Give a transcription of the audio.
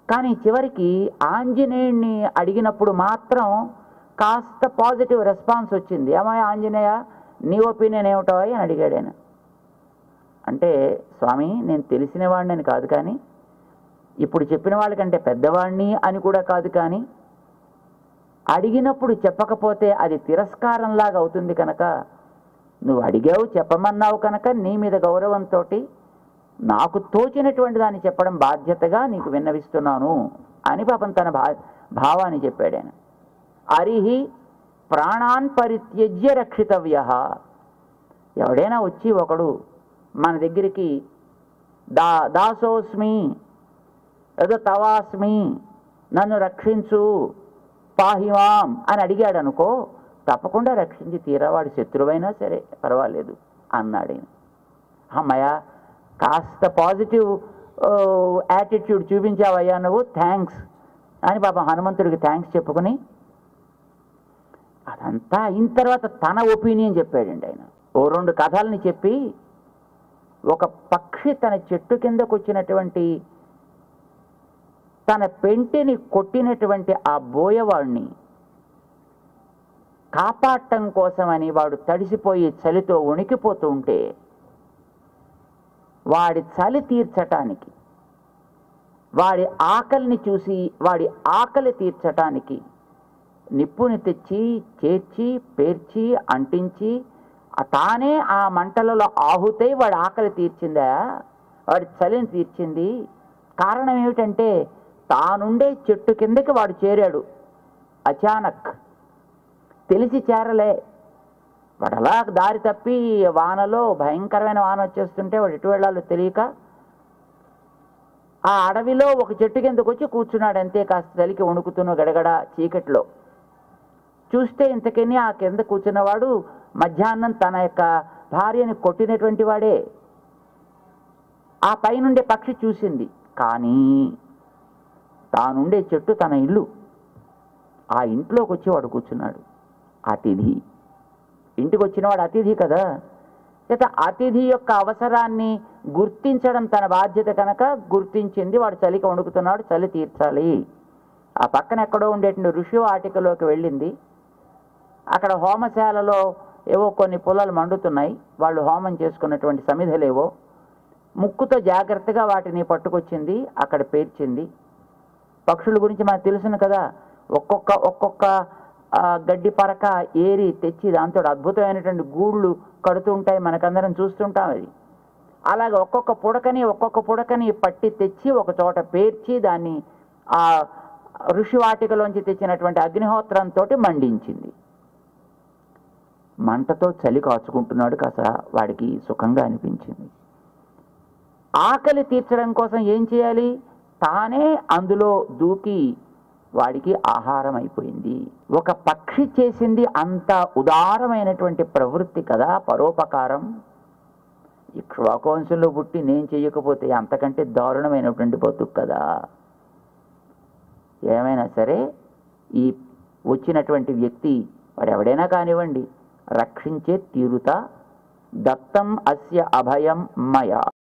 కానీ చివరికి ఆంజనేయుణ్ణి అడిగినప్పుడు మాత్రం కాస్త పాజిటివ్ రెస్పాన్స్ వచ్చింది ఏమయ్య ఆంజనేయ నీ ఒపీనియన్ ఏమిటో అని అడిగాడు ఆయన అంటే స్వామి నేను తెలిసిన వాడిని కాదు కానీ ఇప్పుడు చెప్పిన వాళ్ళకంటే పెద్దవాడిని అని కూడా కాదు కానీ అడిగినప్పుడు చెప్పకపోతే అది తిరస్కారంలాగా అవుతుంది కనుక నువ్వు అడిగావు చెప్పమన్నావు కనుక నీ మీద గౌరవంతో నాకు తోచినటువంటి దాన్ని చెప్పడం బాధ్యతగా నీకు విన్నవిస్తున్నాను అని పాపం తన భా భావాన్ని చెప్పాడు ఆయన అరిహి ప్రాణాన్ పరిత్యజ్య రక్షితవ్య ఎవడైనా వచ్చి ఒకడు మన దగ్గరికి దా దాసోస్మి ఏదో తవాస్మి నన్ను రక్షించు పాహిమాం అని అడిగాడు అనుకో తప్పకుండా రక్షించి తీరా వాడి శత్రువైనా సరే పర్వాలేదు అన్నాడు ఆయన అమ్మయ్య కాస్త పాజిటివ్ యాటిట్యూడ్ చూపించావయ్యా నువ్వు థ్యాంక్స్ అని పాప హనుమంతుడికి థ్యాంక్స్ చెప్పుకొని అదంతా అయిన తర్వాత తన ఒపీనియన్ చెప్పాడండి ఆయన ఓ రెండు కథల్ని చెప్పి ఒక పక్షి తన చెట్టు కిందకు వచ్చినటువంటి తన పెంటిని కొట్టినటువంటి ఆ బోయవాడిని కాపాడటం కోసమని వాడు తడిసిపోయి చలితో వణికిపోతూ ఉంటే వాడి చలి తీర్చటానికి వాడి ఆకలిని చూసి వాడి ఆకలి తీర్చటానికి నిప్పుని తెచ్చి చేర్చి పేర్చి అంటించి ఆ తానే ఆ మంటలలో ఆహుతై వాడి ఆకలి తీర్చిందా వాడి చలిని తీర్చింది కారణం ఏమిటంటే తానుండే చెట్టు కిందకి వాడు చేరాడు అచానక్ తెలిసి చేరలే వాడు అలా దారి తప్పి వానలో భయంకరమైన వాన వచ్చేస్తుంటే వాడు ఎటు వెళ్ళాలో తెలియక ఆ అడవిలో ఒక చెట్టు కిందకు వచ్చి కూర్చున్నాడు అంతే కాస్త చలికి వణుకుతున్న గడగడ చీకట్లో చూస్తే ఇంతకని ఆ కింద కూర్చున్నవాడు మధ్యాహ్నం తన యొక్క భార్యని కొట్టినటువంటి వాడే ఆ పైనుండే పక్షి చూసింది కానీ తానుండే చెట్టు తన ఇల్లు ఆ ఇంట్లోకి వచ్చి వాడు కూర్చున్నాడు అతిథి ఇంటికి వచ్చినవాడు అతిథి కదా చేత అతిథి యొక్క అవసరాన్ని గుర్తించడం తన బాధ్యత కనుక గుర్తించింది వాడు చలికి వణుకుతున్నాడు చలి తీర్చాలి ఆ పక్కన ఎక్కడో ఉండేటువంటి ఋషి వాటికలోకి వెళ్ళింది అక్కడ హోమశాలలో ఏవో కొన్ని పుల్లలు మండుతున్నాయి వాళ్ళు హోమం చేసుకున్నటువంటి సమిధలేవో ముక్కుతో జాగ్రత్తగా వాటిని పట్టుకొచ్చింది అక్కడ పేర్చింది పక్షుల గురించి మనకు తెలుసును కదా ఒక్కొక్క ఒక్కొక్క ఆ, గడ్డి పరక ఏరి తెచ్చి దాంతో అద్భుతమైనటువంటి గూళ్ళు కడుతూ ఉంటాయి మనకందరం చూస్తుంటాం అది అలాగే ఒక్కొక్క పుడకని ఒక్కొక్క పుడకని పట్టి తెచ్చి ఒక చోట పేర్చి దాన్ని ఆ ఋషి వాటికలోంచి తెచ్చినటువంటి అగ్నిహోత్రంతో మండించింది మంటతో చలి కాచుకుంటున్నాడు కాస్త వాడికి సుఖంగా అనిపించింది ఆకలి తీర్చడం కోసం ఏం చేయాలి తానే అందులో దూకి వాడికి ఆహారం అయిపోయింది ఒక పక్షి చేసింది అంత ఉదారమైనటువంటి ప్రవృత్తి కదా పరోపకారం ఈ శ్లోకవంశంలో పుట్టి నేను చేయకపోతే అంతకంటే దారుణమైనటువంటి బతుకు కదా ఏమైనా సరే ఈ వచ్చినటువంటి వ్యక్తి వాడు ఎవడైనా కానివ్వండి రక్షించే తీరుత దత్తం అస్య అభయం మయా